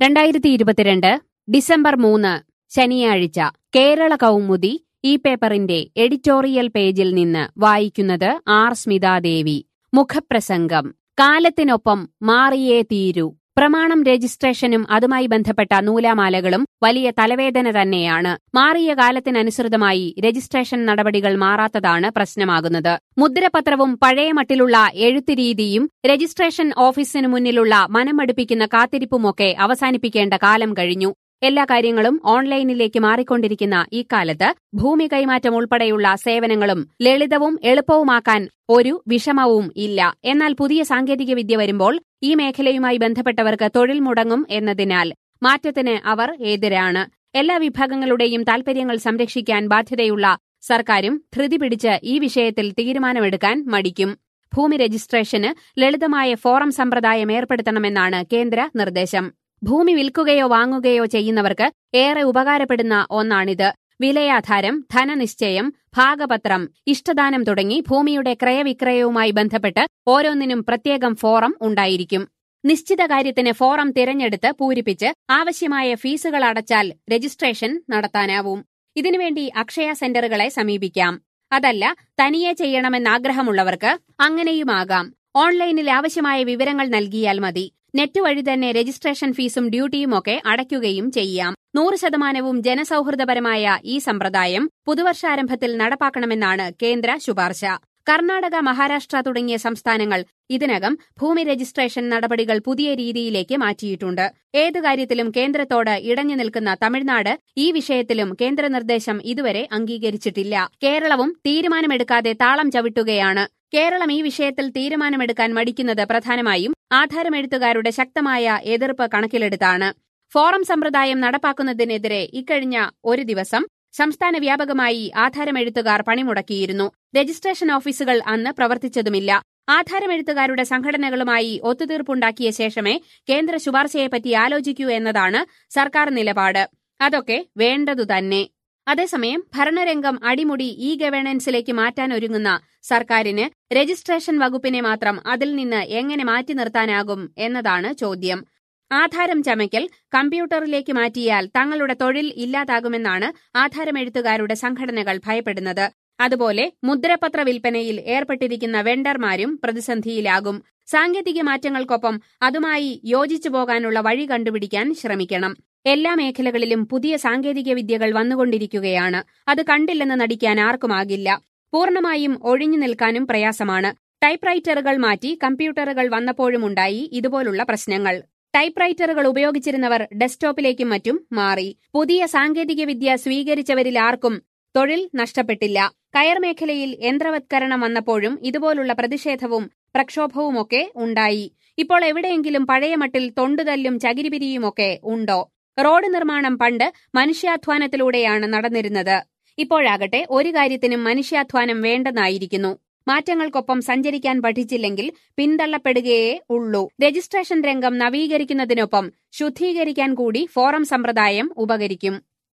രണ്ടായിരത്തി ഇരുപത്തിരണ്ട് ഡിസംബർ മൂന്ന് ശനിയാഴ്ച കേരള കൗമുദി ഈ പേപ്പറിന്റെ എഡിറ്റോറിയൽ പേജിൽ നിന്ന് വായിക്കുന്നത് ആർ സ്മിതാദേവി മുഖപ്രസംഗം കാലത്തിനൊപ്പം മാറിയേ തീരൂ പ്രമാണം രജിസ്ട്രേഷനും അതുമായി ബന്ധപ്പെട്ട നൂലാമാലകളും വലിയ തലവേദന തന്നെയാണ് മാറിയ കാലത്തിനനുസൃതമായി രജിസ്ട്രേഷൻ നടപടികൾ മാറാത്തതാണ് പ്രശ്നമാകുന്നത് മുദ്രപത്രവും പഴയ മട്ടിലുള്ള എഴുത്ത് രീതിയും രജിസ്ട്രേഷൻ ഓഫീസിനു മുന്നിലുള്ള മനമടുപ്പിക്കുന്ന കാത്തിരിപ്പുമൊക്കെ അവസാനിപ്പിക്കേണ്ട കാലം കഴിഞ്ഞു എല്ലാ കാര്യങ്ങളും ഓൺലൈനിലേക്ക് മാറിക്കൊണ്ടിരിക്കുന്ന ഈ കാലത്ത് ഭൂമി കൈമാറ്റം ഉൾപ്പെടെയുള്ള സേവനങ്ങളും ലളിതവും എളുപ്പവുമാക്കാൻ ഒരു വിഷമവും ഇല്ല എന്നാൽ പുതിയ സാങ്കേതികവിദ്യ വരുമ്പോൾ ഈ മേഖലയുമായി ബന്ധപ്പെട്ടവർക്ക് തൊഴിൽ മുടങ്ങും എന്നതിനാൽ മാറ്റത്തിന് അവർ എതിരാണ് എല്ലാ വിഭാഗങ്ങളുടെയും താൽപര്യങ്ങൾ സംരക്ഷിക്കാൻ ബാധ്യതയുള്ള സർക്കാരും ധൃതി പിടിച്ച് ഈ വിഷയത്തിൽ തീരുമാനമെടുക്കാൻ മടിക്കും ഭൂമി രജിസ്ട്രേഷന് ലളിതമായ ഫോറം സമ്പ്രദായം ഏർപ്പെടുത്തണമെന്നാണ് കേന്ദ്ര നിർദ്ദേശം ഭൂമി വിൽക്കുകയോ വാങ്ങുകയോ ചെയ്യുന്നവർക്ക് ഏറെ ഉപകാരപ്പെടുന്ന ഒന്നാണിത് വിലയാധാരം ധനനിശ്ചയം ഭാഗപത്രം ഇഷ്ടദാനം തുടങ്ങി ഭൂമിയുടെ ക്രയവിക്രയവുമായി ബന്ധപ്പെട്ട് ഓരോന്നിനും പ്രത്യേകം ഫോറം ഉണ്ടായിരിക്കും നിശ്ചിത കാര്യത്തിന് ഫോറം തിരഞ്ഞെടുത്ത് പൂരിപ്പിച്ച് ആവശ്യമായ ഫീസുകൾ അടച്ചാൽ രജിസ്ട്രേഷൻ നടത്താനാവും ഇതിനുവേണ്ടി അക്ഷയ സെന്ററുകളെ സമീപിക്കാം അതല്ല തനിയെ ചെയ്യണമെന്നാഗ്രഹമുള്ളവർക്ക് അങ്ങനെയുമാകാം ഓൺലൈനിൽ ആവശ്യമായ വിവരങ്ങൾ നൽകിയാൽ മതി നെറ്റ് വഴി തന്നെ രജിസ്ട്രേഷൻ ഫീസും ഡ്യൂട്ടിയുമൊക്കെ അടയ്ക്കുകയും ചെയ്യാം നൂറ് ശതമാനവും ജനസൌഹൃദപരമായ ഈ സമ്പ്രദായം പുതുവർഷാരംഭത്തിൽ നടപ്പാക്കണമെന്നാണ് കേന്ദ്ര ശുപാർശ കർണാടക മഹാരാഷ്ട്ര തുടങ്ങിയ സംസ്ഥാനങ്ങൾ ഇതിനകം ഭൂമി രജിസ്ട്രേഷൻ നടപടികൾ പുതിയ രീതിയിലേക്ക് മാറ്റിയിട്ടുണ്ട് ഏതു കാര്യത്തിലും കേന്ദ്രത്തോട് ഇടഞ്ഞു നിൽക്കുന്ന തമിഴ്നാട് ഈ വിഷയത്തിലും കേന്ദ്ര നിർദ്ദേശം ഇതുവരെ അംഗീകരിച്ചിട്ടില്ല കേരളവും തീരുമാനമെടുക്കാതെ താളം ചവിട്ടുകയാണ് കേരളം ഈ വിഷയത്തിൽ തീരുമാനമെടുക്കാൻ മടിക്കുന്നത് പ്രധാനമായും ആധാരമെഴുത്തുകാരുടെ ശക്തമായ എതിർപ്പ് കണക്കിലെടുത്താണ് ഫോറം സമ്പ്രദായം നടപ്പാക്കുന്നതിനെതിരെ ഇക്കഴിഞ്ഞ ഒരു ദിവസം സംസ്ഥാന വ്യാപകമായി ആധാരമെഴുത്തുകാർ പണിമുടക്കിയിരുന്നു രജിസ്ട്രേഷൻ ഓഫീസുകൾ അന്ന് പ്രവർത്തിച്ചതുമില്ല ആധാരമെഴുത്തുകാരുടെ സംഘടനകളുമായി ഒത്തുതീർപ്പുണ്ടാക്കിയ ശേഷമേ കേന്ദ്ര ശുപാർശയെപ്പറ്റി ആലോചിക്കൂ എന്നതാണ് സർക്കാർ നിലപാട് അതൊക്കെ വേണ്ടതുതന്നെ അതേസമയം ഭരണരംഗം അടിമുടി ഇ ഗവേണൻസിലേക്ക് മാറ്റാനൊരുങ്ങുന്ന സർക്കാരിന് രജിസ്ട്രേഷൻ വകുപ്പിനെ മാത്രം അതിൽ നിന്ന് എങ്ങനെ മാറ്റി നിർത്താനാകും എന്നതാണ് ചോദ്യം ആധാരം ചമയ്ക്കൽ കമ്പ്യൂട്ടറിലേക്ക് മാറ്റിയാൽ തങ്ങളുടെ തൊഴിൽ ഇല്ലാതാകുമെന്നാണ് ആധാരമെഴുത്തുകാരുടെ സംഘടനകൾ ഭയപ്പെടുന്നത് അതുപോലെ മുദ്രപത്ര വിൽപ്പനയിൽ ഏർപ്പെട്ടിരിക്കുന്ന വെണ്ടർമാരും പ്രതിസന്ധിയിലാകും സാങ്കേതിക മാറ്റങ്ങൾക്കൊപ്പം അതുമായി യോജിച്ചു പോകാനുള്ള വഴി കണ്ടുപിടിക്കാൻ ശ്രമിക്കണം എല്ലാ മേഖലകളിലും പുതിയ സാങ്കേതിക വിദ്യകൾ വന്നുകൊണ്ടിരിക്കുകയാണ് അത് കണ്ടില്ലെന്ന് നടിക്കാൻ ആർക്കുമാകില്ല പൂർണ്ണമായും ഒഴിഞ്ഞു നിൽക്കാനും പ്രയാസമാണ് ടൈപ്പ്റൈറ്ററുകൾ മാറ്റി കമ്പ്യൂട്ടറുകൾ വന്നപ്പോഴുമുണ്ടായി ഇതുപോലുള്ള പ്രശ്നങ്ങൾ ടൈപ്പ്റൈറ്ററുകൾ ഉപയോഗിച്ചിരുന്നവർ ഡെസ്ക്ടോപ്പിലേക്കും മറ്റും മാറി പുതിയ സാങ്കേതികവിദ്യ സ്വീകരിച്ചവരിൽ ആർക്കും തൊഴിൽ നഷ്ടപ്പെട്ടില്ല കയർ മേഖലയിൽ യന്ത്രവത്കരണം വന്നപ്പോഴും ഇതുപോലുള്ള പ്രതിഷേധവും പ്രക്ഷോഭവുമൊക്കെ ഉണ്ടായി ഇപ്പോൾ എവിടെയെങ്കിലും പഴയ മട്ടിൽ തൊണ്ടുതല്ലും ചകിരിപിരിയുമൊക്കെ ഉണ്ടോ റോഡ് നിർമ്മാണം പണ്ട് മനുഷ്യാധ്വാനത്തിലൂടെയാണ് നടന്നിരുന്നത് ഇപ്പോഴാകട്ടെ ഒരു കാര്യത്തിനും മനുഷ്യാധ്വാനം വേണ്ടെന്നായിരിക്കുന്നു മാറ്റങ്ങൾക്കൊപ്പം സഞ്ചരിക്കാൻ പഠിച്ചില്ലെങ്കിൽ പിന്തള്ളപ്പെടുകയേ ഉള്ളൂ രജിസ്ട്രേഷൻ രംഗം നവീകരിക്കുന്നതിനൊപ്പം ശുദ്ധീകരിക്കാൻ കൂടി ഫോറം സമ്പ്രദായം ഉപകരിക്കും